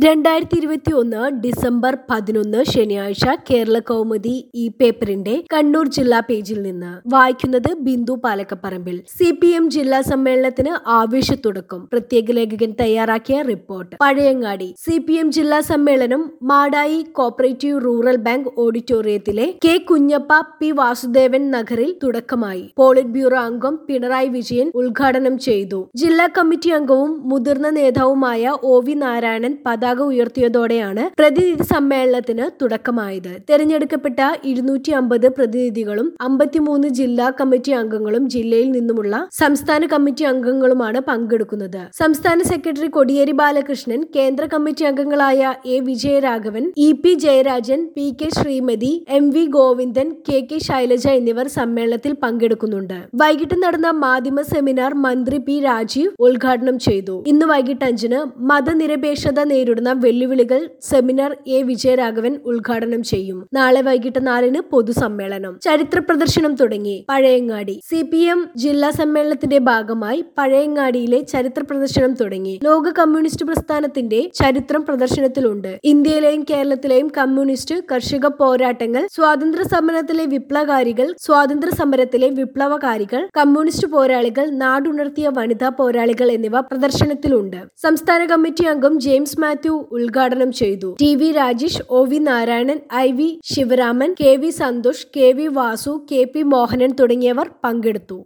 രണ്ടായിരത്തി ഇരുപത്തി ഒന്ന് ഡിസംബർ പതിനൊന്ന് ശനിയാഴ്ച കേരള കൗമുദി ഈ പേപ്പറിന്റെ കണ്ണൂർ ജില്ലാ പേജിൽ നിന്ന് വായിക്കുന്നത് Bindu Palakkaparambil C P M ജില്ലാ സമ്മേളനത്തിന് ആവേശത്തുടക്കം പ്രത്യേക ലേഖകൻ തയ്യാറാക്കിയ report Pazhayangadi C P M ജില്ലാ സമ്മേളനം മാടായി കോപ്പറേറ്റീവ് റൂറൽ ബാങ്ക് ഓഡിറ്റോറിയത്തിലെ കെ കുഞ്ഞപ്പ പി വാസുദേവൻ നഗറിൽ തുടക്കമായി പോളിറ്റ് ബ്യൂറോ അംഗം പിണറായി വിജയൻ ഉദ്ഘാടനം ചെയ്തു ജില്ലാ കമ്മിറ്റി അംഗവും മുതിർന്ന നേതാവുമായ ഒ വി നാരായണൻ പതാക ഉയർത്തിയതോടെയാണ് പ്രതിനിധി സമ്മേളനത്തിന് തുടക്കമായത് തെരഞ്ഞെടുക്കപ്പെട്ട ഇരുന്നൂറ്റി അമ്പത് പ്രതിനിധികളും അമ്പത്തിമൂന്ന് ജില്ലാ കമ്മിറ്റി അംഗങ്ങളും ജില്ലയിൽ നിന്നുമുള്ള സംസ്ഥാന കമ്മിറ്റി അംഗങ്ങളുമാണ് പങ്കെടുക്കുന്നത് സംസ്ഥാന സെക്രട്ടറി കൊടിയേരി ബാലകൃഷ്ണൻ കേന്ദ്ര കമ്മിറ്റി അംഗങ്ങളായ A Vijayaraghavan E P Jayarajan P K Sreemathi M V Govindan K K Shailaja എന്നിവർ സമ്മേളനത്തിൽ പങ്കെടുക്കുന്നുണ്ട് വൈകിട്ട് നടന്ന മാധ്യമ സെമിനാർ മന്ത്രി പി രാജീവ് ഉദ്ഘാടനം ചെയ്തു ഇന്ന് വൈകിട്ട് അഞ്ചിന് മതനിരപേക്ഷത നേരിടുന്ന വെല്ലുവിളികൾ സെമിനാർ എ വിജയരാഘവൻ ഉദ്ഘാടനം ചെയ്യും നാളെ വൈകിട്ട് നാലിന് പൊതുസമ്മേളനം ചരിത്ര പ്രദർശനം തുടങ്ങി പഴയങ്ങാടി സി പി എം ജില്ലാ സമ്മേളനത്തിന്റെ ഭാഗമായി പഴയങ്ങാടിയിലെ ചരിത്ര പ്രദർശനം തുടങ്ങി ലോക കമ്മ്യൂണിസ്റ്റ് പ്രസ്ഥാനത്തിന്റെ ചരിത്രം പ്രദർശനത്തിലുണ്ട് ഇന്ത്യയിലെയും കേരളത്തിലെയും കമ്മ്യൂണിസ്റ്റ് കർഷക പോരാട്ടങ്ങൾ സ്വാതന്ത്ര്യ സമരത്തിലെ വിപ്ലവകാരികൾ സ്വാതന്ത്ര്യ സമരത്തിലെ വിപ്ലവകാരികൾ കമ്മ്യൂണിസ്റ്റ് പോരാളികൾ നാടുണർത്തിയ വനിതാ പോരാളികൾ എന്നിവ പ്രദർശനത്തിലുണ്ട് സംസ്ഥാന കമ്മിറ്റി അംഗം ജെയിംസ് മാത്യു ഉദ്ഘാടനം ചെയ്തു T V Rajesh O V Narayanan I V Sivaraman K V Santhosh K V Vasu K P Mohanan തുടങ്ങിയവർ പങ്കെടുത്തു